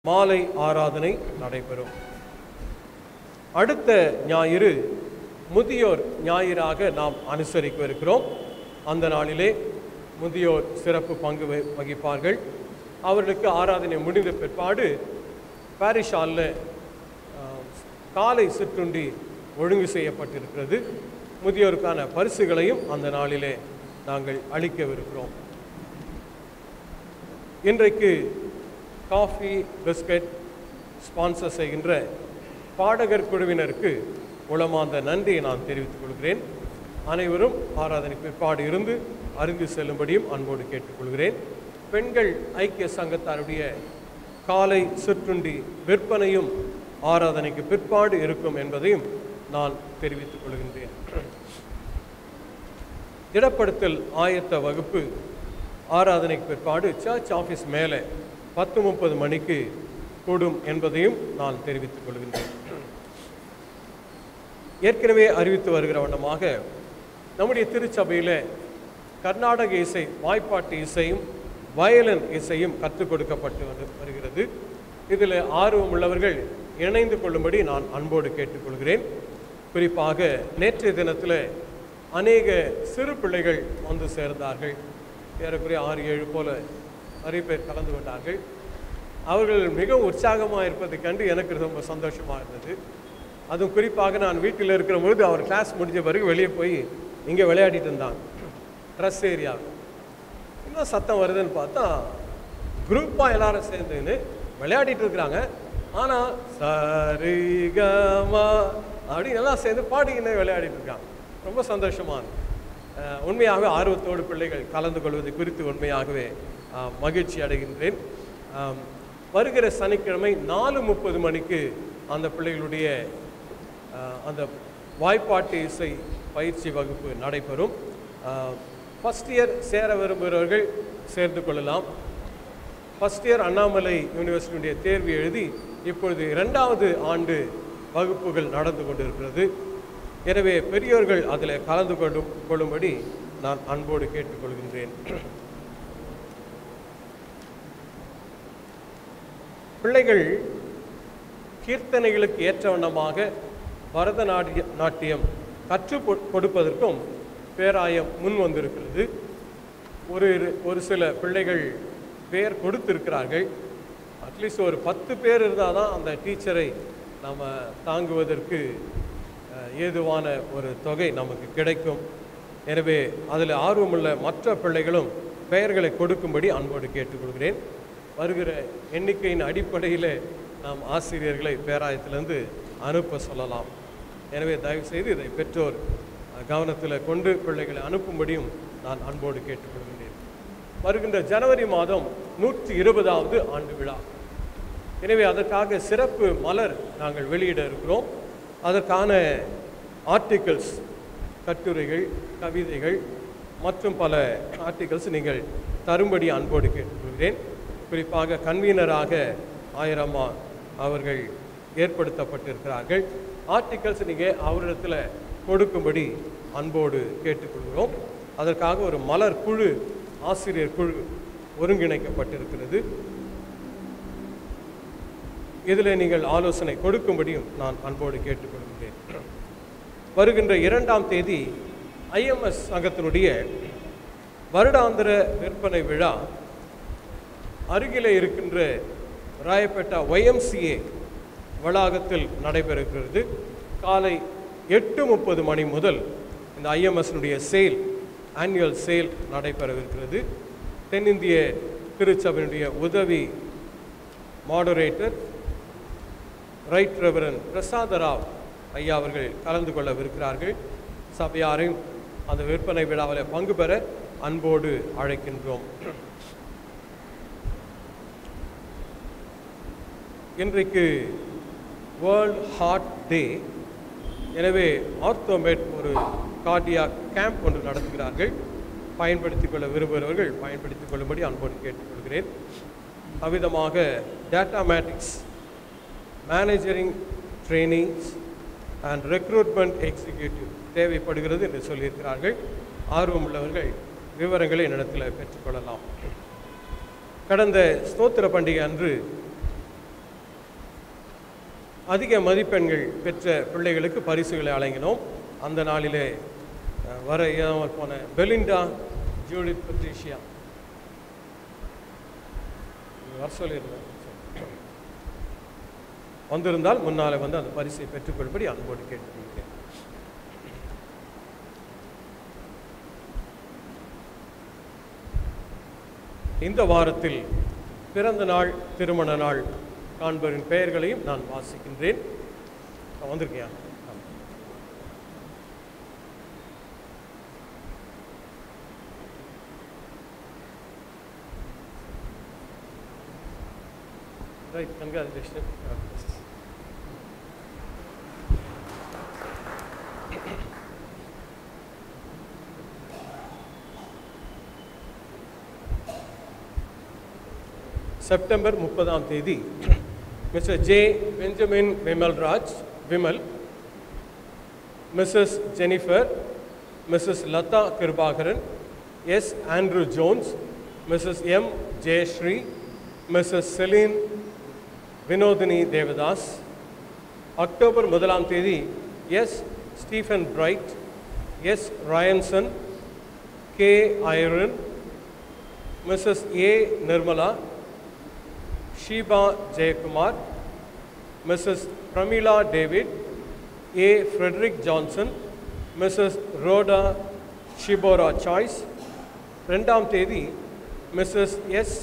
மாலை ஆராதனை நடைபெறும் அடுத்த ஞாயிறு முதியோர் ஞாயிறாக நாம் அனுசரிக்க இருக்கிறோம் அந்த நாளிலே முதியோர் சிறப்பு பங்கு வகி- வகிப்பார்கள் அவர்களுக்கு ஆராதனை முடிந்த பிற்பாடு பாரிஷ் ஹாலில் ஆஹ், காலை சிற்றுண்டி ஒழுங்கு செய்யப்பட்டிருக்கிறது முதியோருக்கான பரிசுகளையும் அந்த நாளிலே நாங்கள் அளிக்கவிருக்கிறோம் இன்றைக்கு காஃபி பிஸ்கட் ஸ்பான்சர் செய்கின்ற பாடகர் குழுவினருக்கு உளமார்ந்த நன்றியை நான் தெரிவித்துக் கொள்கிறேன் அனைவரும் ஆராதனை பிற்பாடு இருந்து அருந்தி செல்லும்படியும் அன்போடு கேட்டுக்கொள்கிறேன் பெண்கள் ஐக்கிய சங்கத்தாருடைய காலை சிற்றுண்டி விற்பனையும் ஆராதனைக்கு பிற்பாடு இருக்கும் என்பதையும் நான் தெரிவித்துக் கொள்கின்றேன் திடப்படுத்தல் ஆயத்த வகுப்பு ஆராதனைக்கு பிற்பாடு சர்ச் ஆஃபீஸ் மேலே பத்து முப்பது மணிக்கு கூடும் என்பதையும் நான் தெரிவித்துக் கொள்கின்றேன் ஏற்கனவே அறிவித்து வருகிற வண்ணமாக நம்முடைய திருச்சபையில் கர்நாடக இசை வாய்ப்பாட்டு இசையும் வயலின் இசையும் கற்றுக் கொடுக்கப்பட்டு வந்து- வருகிறது இதில் ஆர்வம் உள்ளவர்கள் இணைந்து கொள்ளும்படி நான் அன்போடு கேட்டுக்கொள்கிறேன் குறிப்பாக நேற்றைய தினத்தில் அநேக சிறு பிள்ளைகள் வந்து சேர்ந்தார்கள் ஏறக்குறைய ஆறு ஏழு போல நிறைய பேர் கலந்து கொண்டார்கள் அவர்கள் மிகவும் உற்சாகமாக இருப்பதை கண்டு எனக்கு ரொம்ப சந்தோஷமாக இருந்தது அதுவும் குறிப்பாக நான் வீட்டில் இருக்கிற பொழுது அவர் கிளாஸ் முடிஞ்ச பிறகு வெளியே போய் இங்கே விளையாடிட்டு இருந்தாங்க ட்ரெஸ் ஏரியா என்ன சத்தம் வருதுன்னு பார்த்தா குரூப்பாக எல்லாரும் சேர்ந்துன்னு விளையாடிட்டு இருக்கிறாங்க ஆனால் சரிகமா அப்படின்னு எல்லாம் சேர்ந்து பாடிக்கின்னு விளையாடிட்டு இருக்காங்க ரொம்ப சந்தோஷமா இருக்கு. அஹ், உண்மையாகவே ஆர்வத்தோடு பிள்ளைகள் கலந்து கொள்வது குறித்து உண்மையாகவே அஹ், மகிழ்ச்சி அடைகின்றேன் ஆம், வருகிற சனிக்கிழமை நாலு முப்பது மணிக்கு அந்த பிள்ளைகளுடைய அஹ், அந்த வாய்ப்பாட்டு இசை பயிற்சி வகுப்பு நடைபெறும் ஃபஸ்ட் இயர் சேர விரும்புகிறவர்கள் சேர்ந்து கொள்ளலாம் ஃபஸ்ட் இயர் அண்ணாமலை யூனிவர்சிட்டியுடைய தேர்வு எழுதி இப்பொழுது இரண்டாவது ஆண்டு வகுப்புகள் நடந்து கொண்டிருக்கிறது எனவே பெரியோர்கள் அதில் கலந்து கொள்ளும் கொள்ளும்படி நான் அன்போடு கேட்டுக்கொள்கின்றேன் பிள்ளைகள் கீர்த்தனைகளுக்கு ஏற்ற வண்ணமாக பரதநாட்டிய நாட்டியம் கற்றுக் கொ- கொடுப்பதற்கும் பேராயம் முன் வந்திருக்கிறது ஒரு ஒரு சில பிள்ளைகள் பேர் கொடுத்திருக்கிறார்கள் அட்லீஸ்ட் ஒரு பத்து பேர் இருந்தால் தான் அந்த டீச்சரை நம்ம தாங்குவதற்கு அஹ், ஏதுவான ஒரு தொகை நமக்கு கிடைக்கும் எனவே அதில் ஆர்வமுள்ள மற்ற பிள்ளைகளும் பெயர்களை கொடுக்கும்படி அன்போடு கேட்டுக்கொள்கிறேன் வருகிற எண்ணிக்கையின் அடிப்படையில் நாம் ஆசிரியர்களை பேராயத்திலிருந்து அனுப்ப சொல்லலாம் எனவே தயவுசெய்து இதை பெற்றோர் அஹ், கவனத்தில் கொண்டு பிள்ளைகளை அனுப்பும்படியும் நான் அன்போடு கேட்டுக்கொள்கிறேன் வருகின்ற ஜனவரி மாதம் நூற்றி இருபதாவது ஆண்டு விழா எனவே அதற்காக சிறப்பு மலர் நாங்கள் வெளியிட இருக்கிறோம் அதற்கான ஆர்டிகிள்ஸ் கட்டுரைகள் கவிதைகள் மற்றும் பல ஆர்டிகிள்ஸ் நீங்கள் தரும்படி அன்போடு கேட்டுக்கொள்கிறேன் குறிப்பாக கன்வீனராக ஆயிரம்மா அவர்கள் ஏற்படுத்தப்பட்டிருக்கிறார்கள் ஆர்டிகிள்ஸ் நீங்கள் அவரிடத்தில் கொடுக்கும்படி அன்போடு கேட்டுக்கொள்கிறோம் அதற்காக ஒரு மலர் குழு ஆசிரியர் குழு ஒருங்கிணைக்கப்பட்டிருக்கிறது இதில் நீங்கள் ஆலோசனை கொடுக்கும்படியும் நான் அன்போடு கேட்டுக்கொள்கிறேன் வருகின்ற இரண்டாம் தேதி ஐஎம்எஸ் சங்கத்தினுடைய வருடாந்திர விற்பனை விழா அருகிலே இருக்கின்ற ராயப்பேட்டா ஒய்எம்சிஏ வளாகத்தில் நடைபெறுகிறது காலை எட்டு முப்பது மணி முதல் இந்த ஐஎம்எஸ்னுடைய சேல் ஆனுவல் சேல் நடைபெறவிருக்கிறது தென்னிந்திய திருச்சபையினுடைய உதவி மாடரேட்டர் ரைட் ரெவரன் பிரசாத ராவ் ஐயா அவர்கள் கலந்து கொள்ளவிருக்கிறார்கள் சபையாரையும் அந்த விற்பனை விழாவில் பங்கு பெற அன்போடு அழைக்கின்றோம் இன்றைக்கு வேர்ல்ட் ஹார்ட் டே எனவே ஆர்த்தோமேட் ஒரு கார்டியா கேம்ப் ஒன்று நடத்துகிறார்கள் பயன்படுத்திக் கொள்ள விரும்புகிறவர்கள் பயன்படுத்திக் கொள்ளும்படி அன்போடு கேட்டுக்கொள்கிறேன் அவ்விதமாக Datamatics managing trainings and recruitment executive தேவைப்படுகிறது என்று சொல்லியிருக்கிறார்கள் ஆர்வம் உள்ளவர்கள் விவரங்களை என்னிடத்தில் பெற்றுக்கொள்ளலாம் கடந்த ஸ்தோத்திர பண்டிகை அன்று அதிக மதிப்பெண்கள் பெற்ற பிள்ளைகளுக்கு பரிசுகளை வழங்கினோம் அந்த நாளிலே அஹ், வர இயலாமல் போன பெலிண்டா ஜூடித் பட்ரிஷியா வர சொல்லியிருந்தேன் வந்திருந்தால் முன்னாலே வந்து அந்த பரிசை பெற்றுக்கொள்படி அன்போடு கேட்டுக்கொள்கிறேன் இந்த வாரத்தில் பிறந்த நாள் திருமண நாள் காண்பரின் பெயர்களையும் நான் வாசிக்கின்றேன் வந்திருக்கியா ரைட் கங்க்ராச்சுலேஷன் செப்டம்பர் முப்பதாம் தேதி mister J Benjamin Vimalraj Vimal Mrs Jennifer Mrs Latha Kirubakaran S Andrew Jones Mrs M Jayasri Mrs Celine Vinodhini Devadas October முதலாம் தேதி S Stephen Bright S Rayanson K Irene Mrs A Nirmala Sheeba Jayakumar Mrs Pramila David A Frederick Johnson Mrs Rhoda Zipporah சாய்ஸ் ரெண்டாம் தேதி Mrs S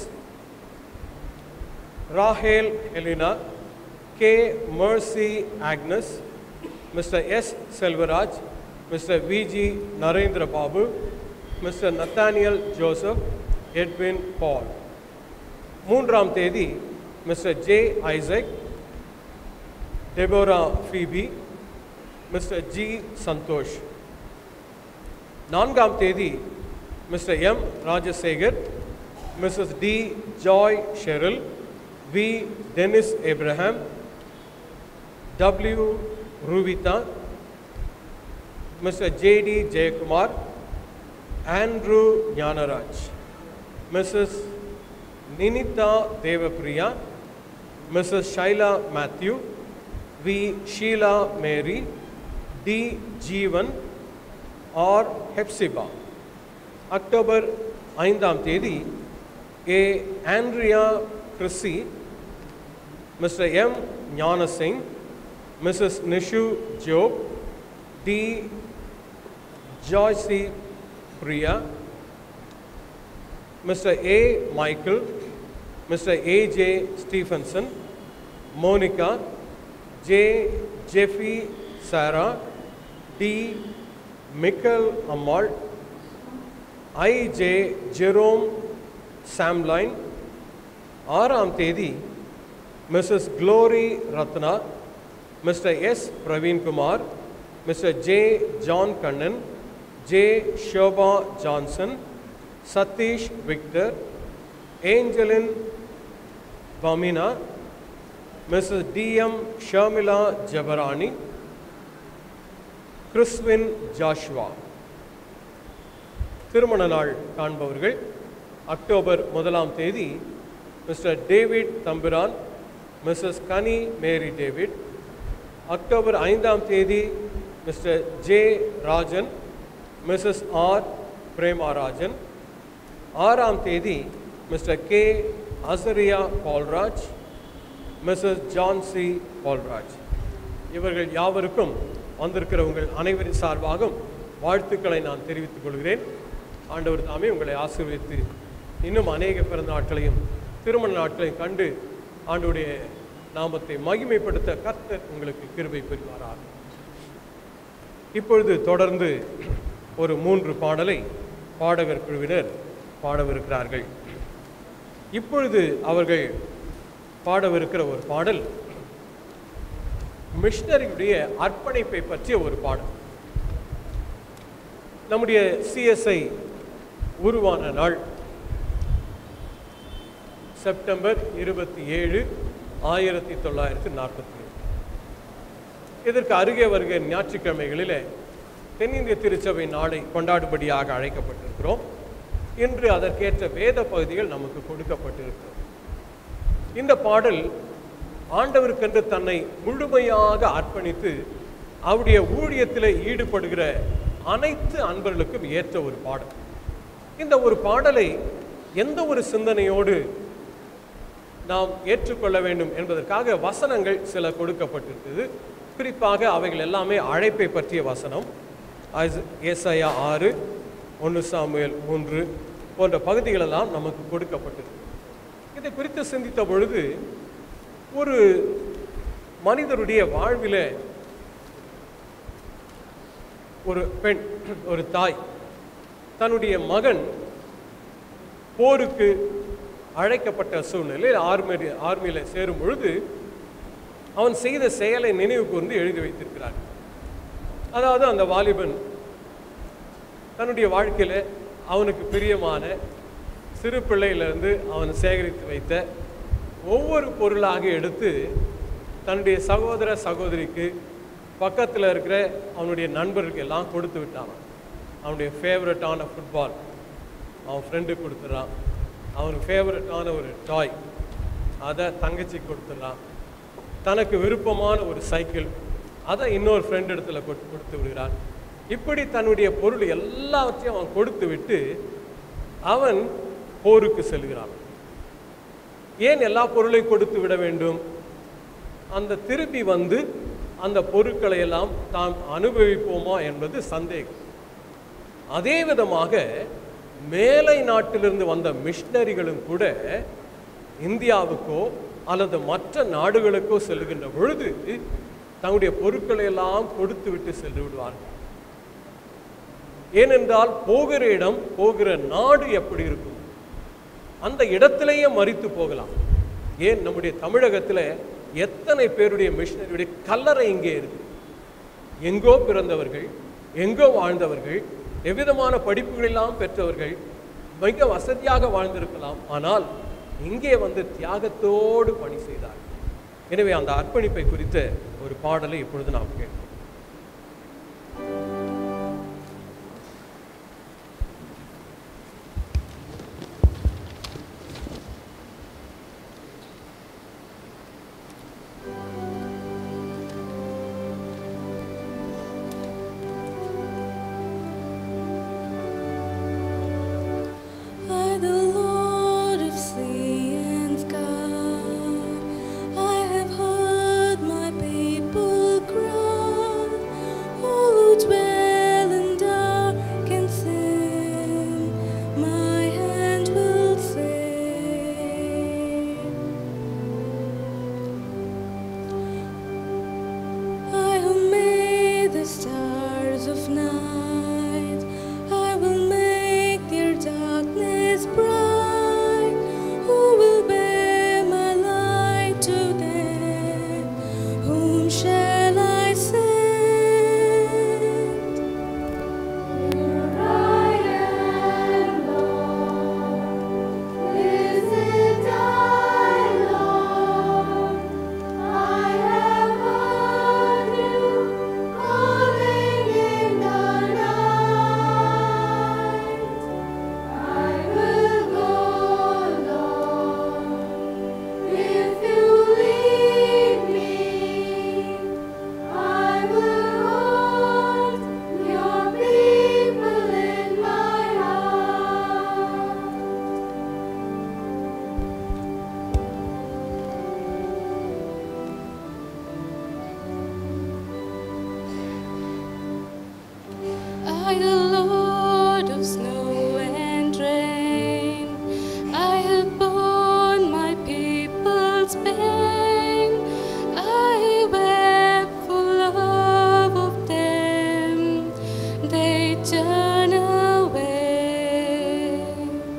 Rahel Helena K Mercy Agnes mister S Selvaraj mister Viji Narendra Babu mister Nathaniel Joseph Edwin பால் மூன்றாம் தேதி mister J Isaac Deborah Phoebe mister G Santhosh நான்காம் தேதி mister M Rajasekar Mrs D Joy Sheryl V Denis Abraham W Ruvitha mister J D Jayakumar Andrew Gnanaraj Mrs Ninitha Devapriya Mrs Shaila Matthew V Sheela Mary D Jeevan R Hephzibah October ஐந்தாம் தேதி A Andrea Chrissy mister M Gnanasingh Mrs Nishu Job D Joycy Priya Mr. A. Michael, Mr. A. J. Stephenson, Monica, J. Jeffy Sarah, D. Mikkel Amal, I. J. Jerome Samline, ஆறாம் தேதி Mrs Glory Ratna mister S Praveenkumar mister J John Kannan J Shoba Johnson Satish Victor Angeline Pamina Mrs D M Sharmila Jabarani Chriswin Joshua திருமண நாள் காண்பவர்கள் October முதலாம் தேதி mister David தம்பிரான் Mrs கனி மேரி David October ஐந்தாம் தேதி mister J Rajan Mrs R Prema Rajan ஆறாம் தேதி mister K Azariah Paulraj Mrs Jansi Paulraj இவர்கள் யாவருக்கும் வந்திருக்கிற உங்கள் அனைவரின் சார்பாகவும் வாழ்த்துக்களை நான் தெரிவித்துக் கொள்கிறேன் ஆண்டவர் தாமே உங்களை ஆசீர்வதித்து இன்னும் அநேக பிறந்த நாட்களையும் திருமண நாட்களையும் கண்டு ஆண்டுடைய நாமத்தை மகிமைப்படுத்த கர்த்தர் உங்களுக்கு கிருபை பெறுவாராக இப்பொழுது தொடர்ந்து ஒரு மூன்று பாடலை பாடகர் குழுவினர் பாடவிருக்கிறார்கள் இப்பொழுது அவர்கள் பாடவிருக்கிற ஒரு பாடல் மிஷனரியுடைய அர்ப்பணிப்பை பற்றிய ஒரு பாடல் நம்முடைய சிஎஸ்ஐ உருவான நாள் செப்டம்பர் இருபத்தி ஏழு ஆயிரத்தி தொள்ளாயிரத்தி நாற்பத்தி ஏழு இதற்கு அருகே வருகிற ஞாயிற்றுக்கிழமைகளிலே தென்னிந்திய திருச்சபை நாளை கொண்டாடும்படியாக அழைக்கப்பட்டிருக்கிறோம் இன்று அதற்கேற்ற வேத பகுதிகள் நமக்கு கொடுக்கப்பட்டிருக்கிறது இந்த பாடல் ஆண்டவருக்கென்று தன்னை முழுமையாக அர்ப்பணித்து அவருடைய ஊழியத்தில் ஈடுபடுகிற அனைத்து அன்பர்களுக்கும் ஏற்ற ஒரு பாடல் இந்த ஒரு பாடலை எந்த ஒரு சிந்தனையோடு நாம் ஏற்றுக்கொள்ள வேண்டும் என்பதற்காக வசனங்கள் சில கொடுக்கப்பட்டிருக்குது குறிப்பாக அவைகள் எல்லாமே அழைப்பை பற்றிய வசனம் ஐஸ்- ஏசாயா ஆறு ஒன்று சாமுவேல் மூன்று போன்ற பகுதிகளெல்லாம் நமக்கு கொடுக்கப்பட்டிருக்கு இதை குறித்து சிந்தித்த பொழுது ஒரு மனிதருடைய வாழ்விலே ஒரு பெண் ஒரு தாய் தன்னுடைய மகன் போருக்கு அழைக்கப்பட்ட சூழ்நிலையில் ஆர்மி ஆர்மியில் சேரும் பொழுது அவன் செய்த செயலை நினைவு கூர்ந்து எழுதி வைத்திருக்கிறார் அதாவது அந்த வாலிபன் தன்னுடைய வாழ்க்கையில் அவனுக்கு பிரியமான சிறு பிள்ளையிலிருந்து அவன் சேகரித்து வைத்த ஒவ்வொரு பொருளாக எடுத்து தன்னுடைய சகோதர சகோதரிக்கு பக்கத்தில் இருக்கிற அவனுடைய நண்பருக்கு எல்லாம் கொடுத்து விட்டான் அவனுடைய ஃபேவரட்டான ஃபுட்பால் அவன் ஃப்ரெண்டுக்கு கொடுத்துட்றான் அவனுக்கு ஃபேவரட்டான ஒரு டாய் அதை தங்கச்சிக்கு கொடுத்துட்றான் தனக்கு விருப்பமான ஒரு சைக்கிள் அதை இன்னொரு ஃப்ரெண்ட் இடத்துல கொடு- கொடுத்து விடுகிறான் இப்படி தன்னுடைய பொருள் எல்லாவற்றையும் அவன் கொடுத்து விட்டு அவன் போருக்கு செல்கிறான் ஏன் எல்லா பொருளையும் கொடுத்து விட வேண்டும் அந்த திருப்பி வந்து அந்த பொருட்களை எல்லாம் தாம் அனுபவிப்போமா என்பது சந்தேகம் அதே விதமாக மேலை நாட்டிலிருந்து வந்த மிஷினரிகளும் கூட இந்தியாவுக்கோ அல்லது மற்ற நாடுகளுக்கோ செல்கின்ற பொழுது தங்களுடைய பொருட்களை எல்லாம் கொடுத்து விட்டு சென்று விடுவார்கள் ஏனென்றால் போகிற இடம் போகிற நாடு எப்படி இருக்கும் அந்த இடத்திலேயே மறித்து போகலாம் ஏன் நம்முடைய தமிழகத்தில் எத்தனை பேருடைய மிஷினரியுடைய கல்லறை இங்கே இருக்கு எங்கோ பிறந்தவர்கள் எங்கோ வாழ்ந்தவர்கள் எவ்விதமான படிப்புகளெல்லாம் பெற்றவர்கள் மிக வசதியாக வாழ்ந்திருக்கலாம் ஆனால் இங்கே வந்து தியாகத்தோடு பணி செய்தார் எனவே அந்த அர்ப்பணிப்பை குறித்த ஒரு பாடலை இப்பொழுது நாம் கேட்போம் I, the Lord of sea and sky, I have heard my people cry, all who dwell in dark and sin, my hand will save. I who made the stars of night, I will make their darkness bright. Who will bear my light to them? Whom shall I send? Here I am, Lord. This is I, Lord. I have heard you calling in the night. I will go, Lord, if you lead me. I will hold your people in my heart. I, the Lord of snow and rain, I have borne my people's pain. I wept for love of them, they turn away.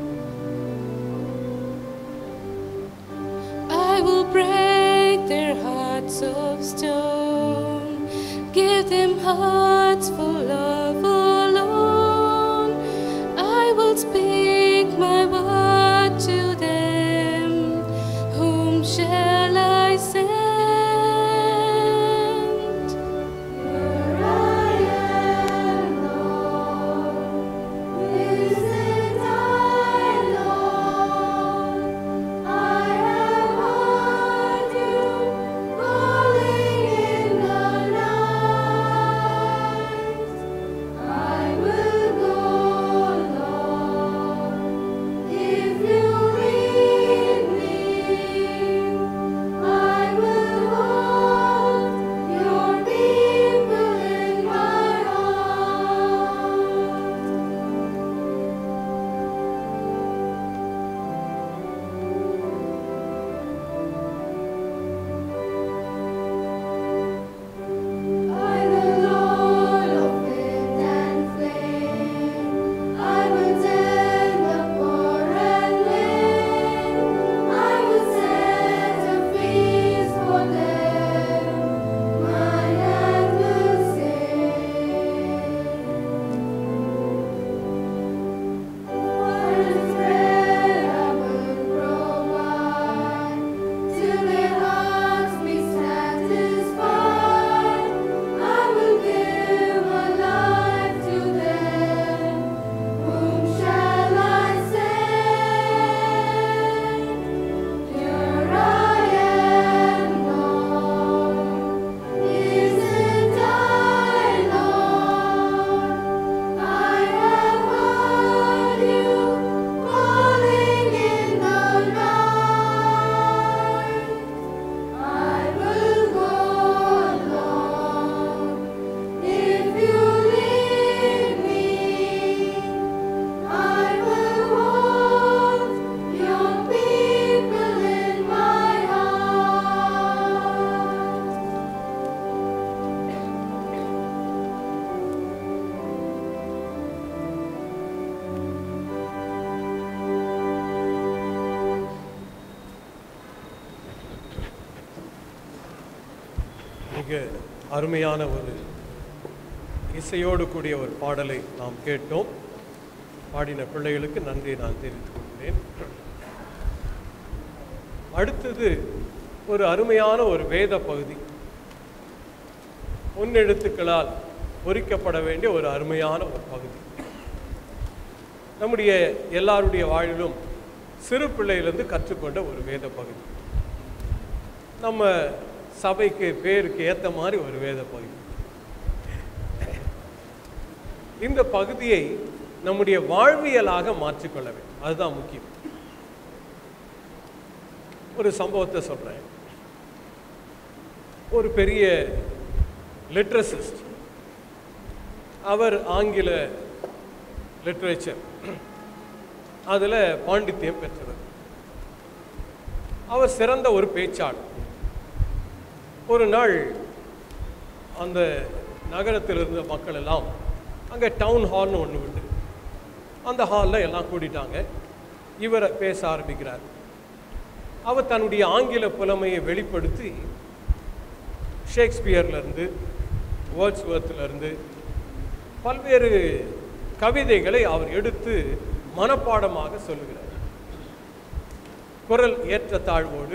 I will break their hearts of stone, give them hearts full of alone. I will speak my word to them. Whom shall I send? Here I am, Lord. This is I, Lord. I have heard you மிக அருமையான ஒரு இசையோடு கூடிய ஒரு பாடலை நாம் கேட்டோம் பாடின பிள்ளைகளுக்கு நன்றி நான் தெரிவித்துக் கொள்கிறேன் அடுத்தது ஒரு அருமையான ஒரு வேத பகுதி பொன்னெழுத்துக்களால் பொறிக்கப்பட வேண்டிய ஒரு அருமையான ஒரு பகுதி நம்முடைய எல்லாருடைய வாழ்விலும் சிறு பிள்ளையிலிருந்து கற்றுக்கொண்ட ஒரு வேத பகுதி நம்ம சபைக்கு பேருக்கு ஏற்ற மாதிரி ஒரு வேத பகுதி இந்த பகுதியை நம்முடைய வாழ்வியலாக மாற்றிக்கொள்ள வேண்டும் அதுதான் முக்கியம் ஒரு சம்பவத்தை சொல்றேன் ஒரு பெரிய லிட்ரசிஸ்ட் அவர் ஆங்கில லிட்ரேச்சர் அதில் பாண்டித்யம் பெற்றவர் அவர் சிறந்த ஒரு பேச்சாளர் ஒரு நாள் அந்த நகரத்தில் இருந்த மக்கள் எல்லாம் அங்கே டவுன் ஹால்னு ஒன்று உண்டு அந்த ஹாலில் எல்லாம் கூடிட்டாங்க இவரை பேச ஆரம்பிக்கிறார் அவர் தன்னுடைய ஆங்கில புலமையை வெளிப்படுத்தி ஷேக்ஸ்பியர்லேருந்து வேர்ட்ஸ்வர்த்லேருந்து பல்வேறு கவிதைகளை அவர் எடுத்து மனப்பாடமாக சொல்லுகிறார் குரல் ஏற்றத்தாழ்வோடு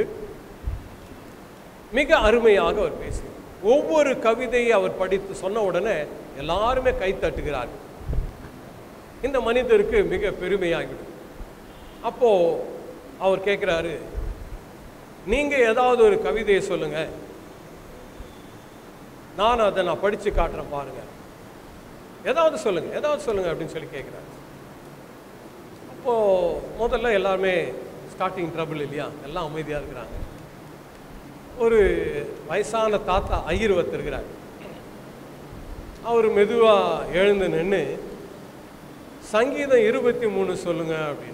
மிக அருமையாக அவர் பேசுகிறார் ஒவ்வொரு கவிதையை அவர் படித்து சொன்ன உடனே எல்லாருமே கை தட்டுகிறார்கள் இந்த மனிதருக்கு மிக பெருமையாகிடும் அப்போ அவர் கேட்குறாரு நீங்க ஏதாவது ஒரு கவிதையை சொல்லுங்க நான் அதை நான் படிச்சு காட்டுறேன் பாருங்க ஏதாவது சொல்லுங்க ஏதாவது சொல்லுங்க அப்படின்னு சொல்லி கேட்குறாரு அப்போ முதல்ல எல்லாருமே ஸ்டார்டிங் ட்ரபிள் இல்லையா எல்லாம் அமைதியா இருக்கிறாங்க ஒரு வயசான தாத்தா ஐயர் ஒருத்தருக்கிறார் அவர் மெதுவா எழுந்து நின்று சங்கீதம் இருபத்தி மூணு சொல்லுங்க அப்படின்னு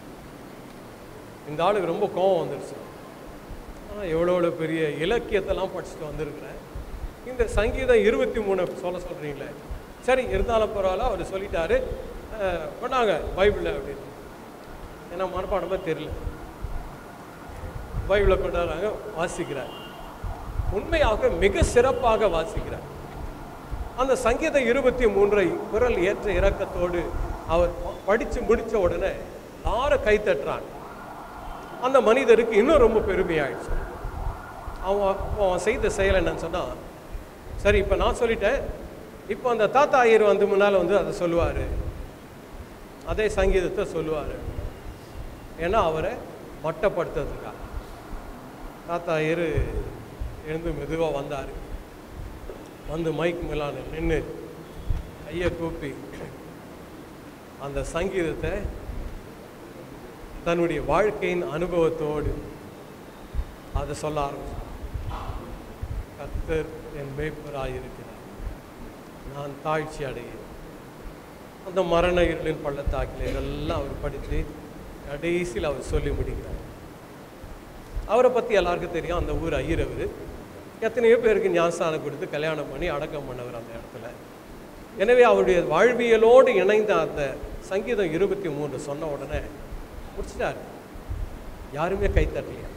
இந்த ஆளுக்கு ரொம்ப கோவம் வந்துருச்சு நான் எவ்வளோ எவ்வளோ பெரிய இலக்கியத்தெல்லாம் படிச்சுட்டு வந்திருக்கிறேன் இந்த சங்கீதம் இருபத்தி மூணு சொல்ல சொல்கிறீங்களே சரி இருந்தாலும் பரவாயில்ல அவர் சொல்லிட்டாரு அஹ், கொண்டாங்க பைபிளில் அப்படின்னு ஏன்னா மனப்பாடமாக தெரியல பைபிளை கொண்டாடுறாங்க வாசிக்கிறார் உண்மையாக மிக சிறப்பாக வாசிக்கிறார் அந்த சங்கீதம் இருபத்தி மூன்றை குரல் ஏற்ற இறக்கத்தோடு அவர் படித்து முடித்த உடனே எல்லாரும் கை தட்டுறாங்க அந்த மனிதருக்கு இன்னும் ரொம்ப பெருமையாயிடுச்சு அவன் அப்போ அவன் செய்த செயல் என்னன்னு சொன்னால் சரி இப்போ நான் சொல்லிட்டேன் இப்போ அந்த தாத்தா ஐயர் வந்து முன்னால் வந்து அதை சொல்லுவார் அதே சங்கீதத்தை சொல்லுவார் ஏன்னா அவரை மட்டப்படுத்துறதுக்காக தாத்தா ஐயர் எழுந்து மெதுவாக வந்தார் வந்து மைக் மேலான நின்று கையை கூப்பி அந்த சங்கீதத்தை தன்னுடைய வாழ்க்கையின் அனுபவத்தோடு அதை சொல்ல ஆரம்பிச்சார் கர்த்தர் என் மேய்ப்பராயிருக்கிறார் நான் தாழ்ச்சி அடைகிறேன் அந்த மரண இருளின் பள்ளத்தாக்கில் இதெல்லாம் அவர் படித்து கடைசியில் அவர் சொல்லி முடிக்கிறார் அவரை பற்றி எல்லாருக்கும் தெரியும் அந்த ஊர் ஐயர் அவர் எத்தனையோ பேருக்கு ஞானஸ்தானம் கொடுத்து கல்யாணம் பண்ணி அடக்கம் பண்ணவர் அந்த இடத்துல எனவே அவருடைய வாழ்வியலோடு இணைந்த அந்த சங்கீதம் இருபத்தி மூன்று சொன்ன உடனே முடிச்சிட்டாரு யாருமே கை தட்டலையா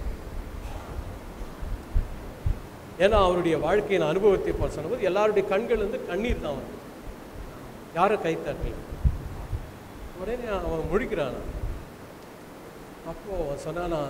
ஏன்னா அவருடைய வாழ்க்கையின் அனுபவத்தை போல் சொன்னபோது எல்லாருடைய கண்கள் வந்து கண்ணீர் தான் வரும் யாரும் கை தட்டல உடனே அவன் முழிக்கிறான் அப்போ அவன் சொன்னானா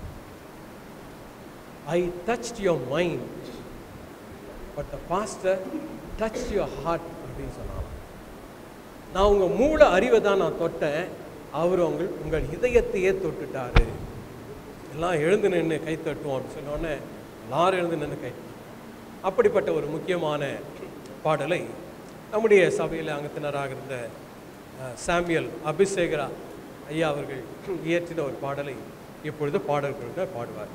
I touched your mind but the pastor touch your heart அப்படின்னு சொன்னான் நான் உங்கள் மூல அறிவை தான் நான் தொட்டேன் அவர் உங்கள் உங்கள் இதயத்தையே தொட்டுட்டாரு எல்லாம் எழுந்து நின்று கை தட்டுவோம்னு சொன்னோடனே எல்லாரும் எழுந்து நின்று கை அப்படிப்பட்ட ஒரு முக்கியமான பாடலை நம்முடைய சபையில் அங்கத்தினராக இருந்த அஹ், சாமியல் அபிஷேகரா ஐயா அவர்கள் இயற்றின ஒரு பாடலை இப்பொழுது பாடல்களுடன் பாடுவார்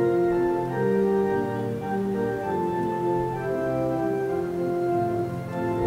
Thank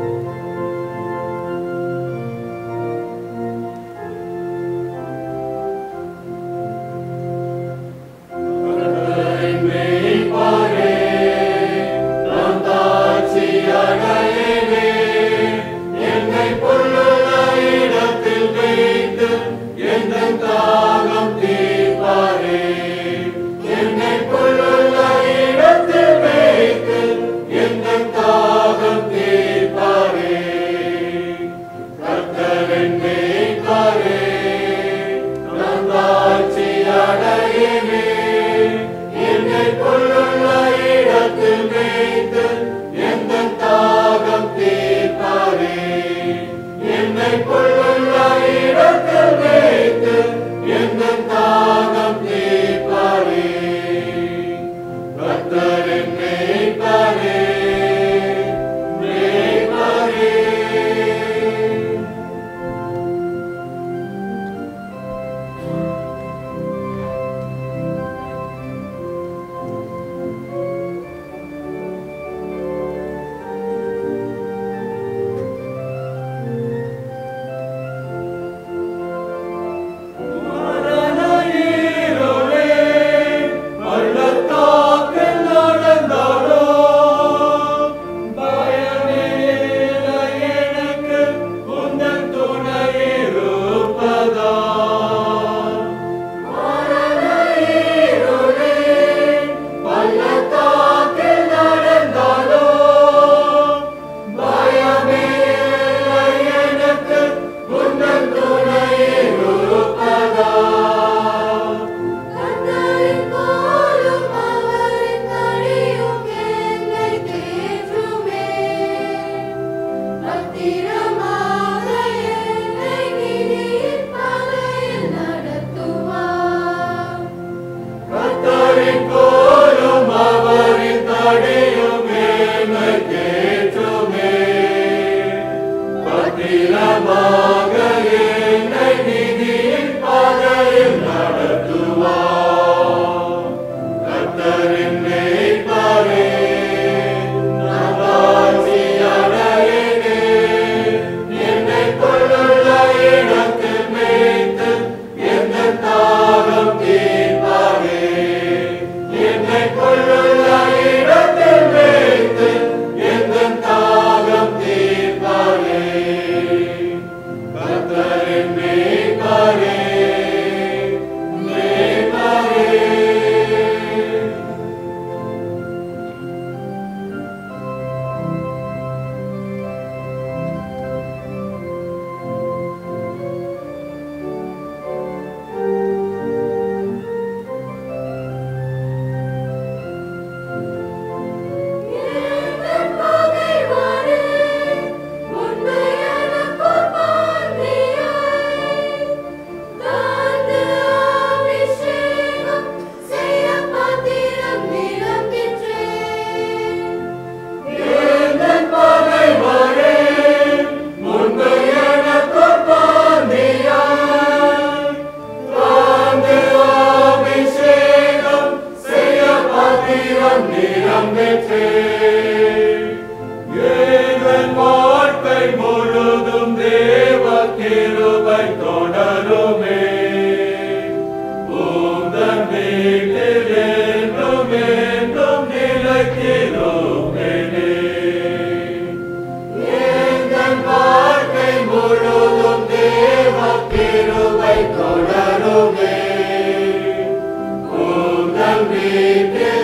தொடருமே உங்கள் வீட்டில்